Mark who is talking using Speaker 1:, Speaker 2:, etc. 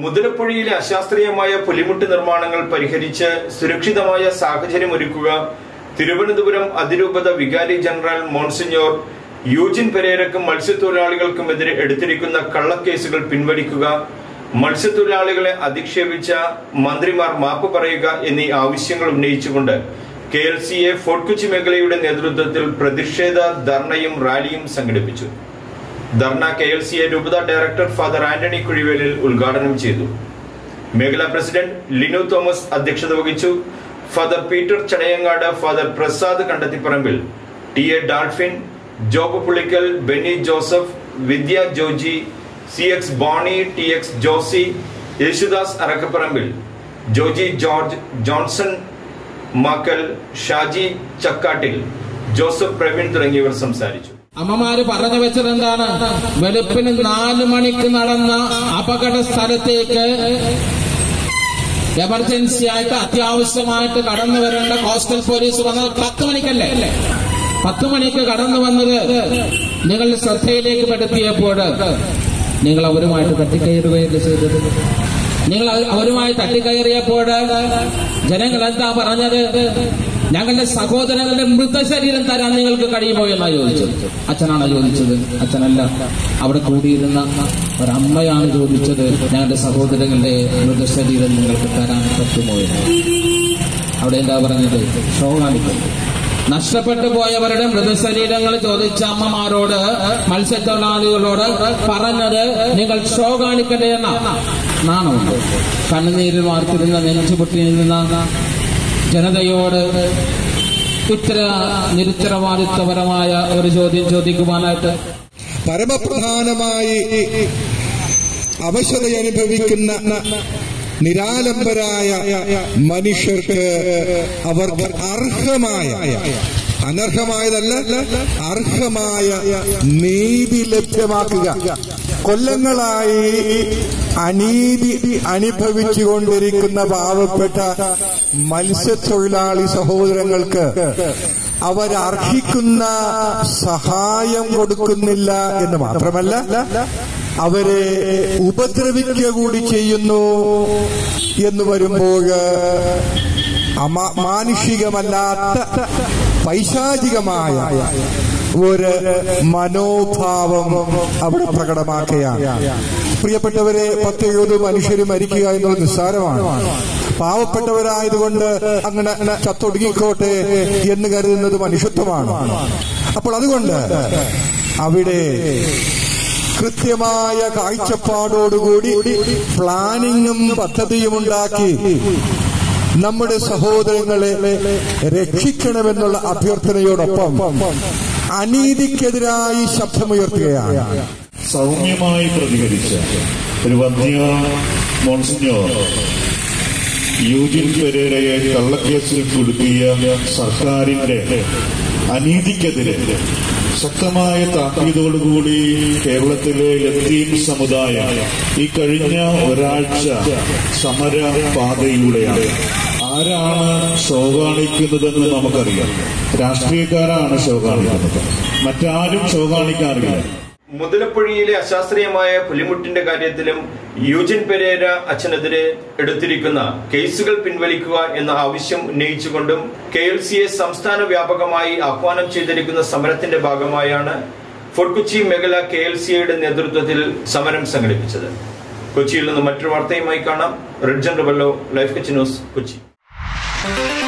Speaker 1: മുതലപ്പുഴയിലെ അശാസ്ത്രീയമായ പുലിമുട്ട് നിർമ്മാണങ്ങൾ പരിഹരിച്ച് സുരക്ഷിതമായ സാഹചര്യമൊരുക്കുക തിരുവനന്തപുരം അതിരൂപത വികാരി ജനറൽ മോൺസിഞ്ഞോർ യൂജിൻ പെരേരക്കും മത്സ്യത്തൊഴിലാളികൾക്കുമെതിരെ എടുത്തിരിക്കുന്ന കള്ളക്കേസുകൾ പിൻവലിക്കുക മത്സ്യത്തൊഴിലാളികളെ അധിക്ഷേപിച്ച മന്ത്രിമാർ മാപ്പ് പറയുക എന്നീ ആവശ്യങ്ങൾ ഉന്നയിച്ചുകൊണ്ട് K L C A fort Kochi മേഖലയുടെ നേതൃത്വത്തിൽ പ്രതിഷേധ ധർണയും റാലിയും സംഘടിപ്പിച്ചു ധർണ കെ എൽ സി എ രൂപത ഡയറക്ടർ ഫാദർ ആന്റണി കുഴിവേലിൽ ഉദ്ഘാടനം ചെയ്തു മേഖലാ പ്രസിഡന്റ് ലിനു തോമസ് അധ്യക്ഷത വഹിച്ചു father Peter Chadayangad father Prasad Kandathiparambil T A Dolphin Job Pulickal Benny Joseph Vidya Joji C X Boney T X Josy Yesudas Arakkaparambil Joji George Johnson Makkal Shaji Chakkattil Joseph Praveen തുടങ്ങിയവർ സംസാരിച്ചു
Speaker 2: അമ്മമാര് പറഞ്ഞു വെച്ചത് എന്താണ് വെളുപ്പിന് നാല് മണിക്ക് നടന്ന അപകട സ്ഥലത്തേക്ക് എമർജൻസി ആയിട്ട് അത്യാവശ്യമായിട്ട് കടന്നു വരേണ്ട കോസ്റ്റൽ പോലീസ് വന്നത് പത്ത് മണിക്കല്ലേ പത്ത് മണിക്ക് കടന്നു വന്നത് നിങ്ങളുടെ ശ്രദ്ധയിലേക്ക് പെടുത്തിയപ്പോൾ നിങ്ങൾ അവരുമായിട്ട് തട്ടിക്കയറുകയല്ലേ ചെയ്തത് നിങ്ങൾ അവ- അവരുമായി തട്ടിക്കയറിയപ്പോൾ ജനങ്ങൾ എന്താ പറഞ്ഞത് ഞങ്ങളുടെ സഹോദരങ്ങളുടെ മൃതശരീരം തരാൻ നിങ്ങൾക്ക് കഴിയുമോ എന്നാ ചോദിച്ചത് അച്ഛനാണോ ചോദിച്ചത് അച്ഛനല്ല അവിടെ കൂടിയിരുന്ന ഒരമ്മയാണ് ചോദിച്ചത് ഞങ്ങളുടെ സഹോദരങ്ങളുടെ മൃതശരീരം നിങ്ങൾക്ക് തരാൻ പറ്റുമോ എന്ന് അവിടെ എന്താ പറഞ്ഞത് ഷോ കാണിക്കുന്നു നഷ്ടപ്പെട്ടു പോയവരുടെ മൃതശരീരങ്ങൾ ചോദിച്ച അമ്മമാരോട് മത്സ്യത്തൊഴിലാളികളോട് പറഞ്ഞത് നിങ്ങൾ ഷോ കാണിക്കട്ടെ എന്ന നാണമുണ്ട് കണ്ണുനീരിൽ വാർത്തിരുന്ന നെഞ്ചുപൊട്ടി നിന്ന ജനതയോട് ഇത്ര നിരുത്തരവാദിത്വപരമായ ഒരു ചോദ്യം ചോദിക്കുവാനായിട്ട്
Speaker 3: പരമപ്രധാനമായി അവശത അനുഭവിക്കുന്ന നിരാലംബരായ മനുഷ്യർക്ക് അവർക്ക് അർഹമായ അനർഹമായതല്ല അർഹമായ നീതി ലഭ്യമാക്കുക കൊല്ലങ്ങളായി അനീതി അനുഭവിച്ചുകൊണ്ടിരിക്കുന്ന പാവപ്പെട്ട മത്സ്യത്തൊഴിലാളി സഹോദരങ്ങൾക്ക് അവരർഹിക്കുന്ന സഹായം കൊടുക്കുന്നില്ല എന്ന് മാത്രമല്ല അവരെ ഉപദ്രവിക്കുക കൂടി ചെയ്യുന്നു എന്ന് വരുമ്പോൾ അമാ- മാനുഷികമല്ലാത്ത പൈശാചികമായ ഒരു മനോഭാവം അവിടെ പ്രകടമാക്കുകയാണ് പ്രിയപ്പെട്ടവരെ പത്ത് എഴുപത് മനുഷ്യർ മരിക്കുക എന്നുള്ളത് നിസ്സാരമാണ് പാവപ്പെട്ടവരായതുകൊണ്ട് അങ്ങനെ ചത്തൊടുങ്ങിക്കോട്ടെ എന്ന് കരുതുന്നത് മനുഷ്യത്വമാണ് അപ്പോൾ അതുകൊണ്ട് അവിടെ കൃത്യമായ കാഴ്ചപ്പാടോടുകൂടി പ്ലാനിങ്ങും പദ്ധതിയും ഉണ്ടാക്കി നമ്മുടെ സഹോദരങ്ങളെ രക്ഷിക്കണമെന്നുള്ള അഭ്യർത്ഥനയോടൊപ്പം അനീതിക്കെതിരായി ശബ്ദമുയർത്തുകയാണ്
Speaker 4: സൗമ്യമായി പ്രതികരിച്ച ഒരു വന്ധ്യ മോൺസിഞ്ഞോർ യൂജിൻ പെരേരയെ കള്ളക്കേസിൽ കുടുക്കിയ സർക്കാരിന്റെ അനീതിക്കെതിരെ ശക്തമായ താക്കീതോടുകൂടി കേരളത്തിലെ എത്തീം സമുദായം ഈ കഴിഞ്ഞ ഒരാഴ്ച സമര പാതയിലൂടെയാണ് ആരാണ് ഷോ കാണിക്കുന്നതെന്ന് നമുക്കറിയാം രാഷ്ട്രീയക്കാരാണ് ഷോ കാണിക്കുന്നത് മറ്റാരും ഷോ കാണിക്കാറില്ല
Speaker 1: മുതലപ്പുഴയിലെ അശാസ്ത്രീയമായ പുലിമുട്ടിന്റെ കാര്യത്തിലും യൂജിൻ പെരേര അച്ഛനെതിരെ എടുത്തിരിക്കുന്ന കേസുകൾ പിൻവലിക്കുക എന്ന ആവശ്യം ഉന്നയിച്ചുകൊണ്ടും കെ എൽ സിയെ സംസ്ഥാന വ്യാപകമായി ആഹ്വാനം ചെയ്തിരിക്കുന്ന സമരത്തിന്റെ ഭാഗമായാണ് ഫോർട്ട് കൊച്ചി മേഖല കെ എൽ സിയുടെ നേതൃത്വത്തിൽ സമരം സംഘടിപ്പിച്ചത് കൊച്ചിയിൽ നിന്ന് മറ്റൊരു വാർത്തയുമായി കാണാം റിഡ്ജൻ റബല്ലോ ലൈഫ് കൊച്ചി ന്യൂസ് കൊച്ചി